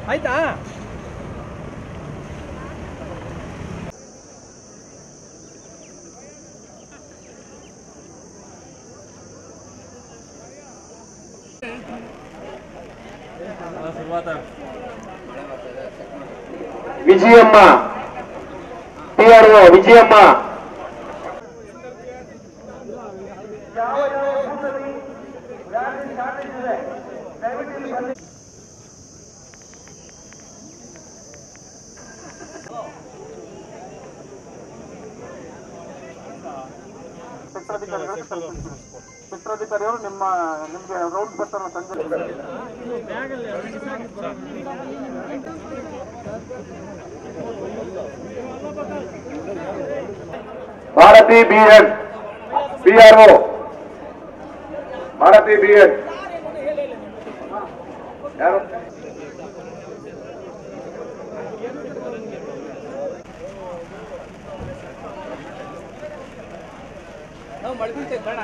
ಆಯ್ತಾ ವಿಜಯಮ್ಮ ಟಿಆರ್ಒ ವಿಜಯಮ್ಮ ಚಿತ್ರಾಧಿಕಾರಿಯವರು ನಿಮ್ಮ ನಿಮ್ಗೆ ರೌಂಡ್ ಬರ್ತಾರೆ ಸಂಜೆ Bharathi B N P R O Bharathi B N ಯಾರು ನಾವು ಮಳೆ ಬೀಳ್ತೈತೆ ಕಣ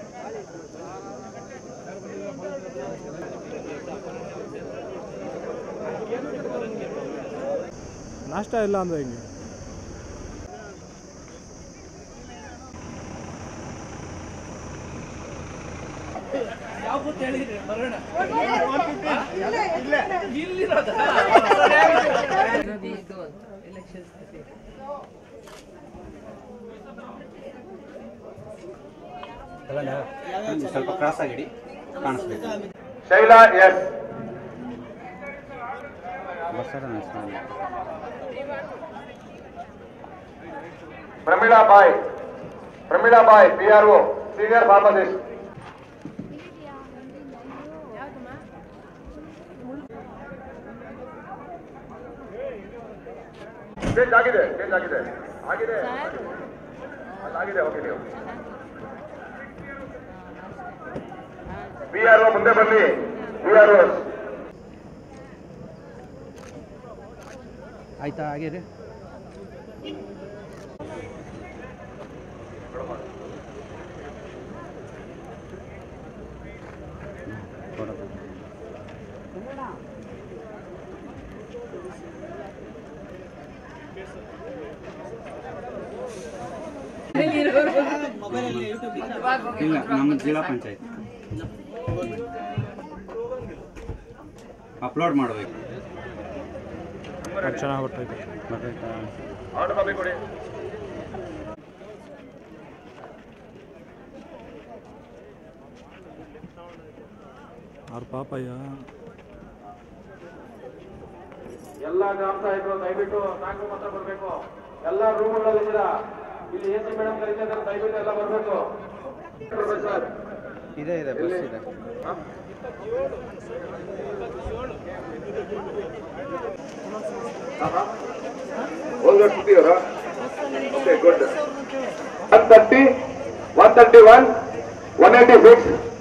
ನಾಷ್ಟ ಇಲ್ಲ ಅಂದ್ರೆ ಹೆಂಗೆ ಯಾವ ಗೊತ್ತು ಹೇಳಿದ್ರಿ ಬರೋಣ ಇಲ್ಲಿರೋದ ಸ್ವಲ್ಪ ಕ್ರಾಸ್ ಆಗಿಡಿ ಕಾಣಿಸ್ಬೇಕು Shaila S Pramila Bai Pramila Bai P R O senior pharmacist change ಆಗಿದೆ ಚೇಂಜ್ ಆಗಿದೆ ಆಗಿದೆ ಅದಾಗಿದೆ ಓಕೆ ನೀವು ಪಿಆರ್ಒ ಮುಂದೆ ಬನ್ನಿ ಪಿಆರ್ಒ ಆಯ್ತಾ ಹಾಗೆ ರೀ ಇಲ್ಲ ನಮ್ಮ ಜಿಲ್ಲಾ ಪಂಚಾಯತ್ ಅಪ್ಲೋಡ್ ಮಾಡಬೇಕು ಅದು ಚೆನ್ನಾಗಿ ಹೊಟ್ಟೈತೆ ಬರ್ತೈತಾ ಆರ್ಡರ್ ಕಾಪಿ ಕೊಡಿ ಅವ್ರ ಪಾಪಯ್ಯ ಎಲ್ಲ ಗ್ರಾಮ ಸಾಹೇಬರು ದಯವಿಟ್ಟು ನಾಲ್ಕು ಮಾತ್ರ ಬರಬೇಕು ಎಲ್ಲ ರೂಮ್ಗಳಲ್ಲಿದ್ದೀರಾ ಇಲ್ಲಿ ಎ ಸಿ ಮೇಡಮ್ ಕರೀತಿದ್ದಾರೆ ದಯವಿಟ್ಟು ಎಲ್ಲ ಬರಬೇಕು ಸರ್ ಇದೆ ಇದೆ ಬಸ್ ಇದೆ ಹೋಲ್ಗರ್ ಸುದ್ದಿಯವರ okay good one thirty one thirty one one eighty six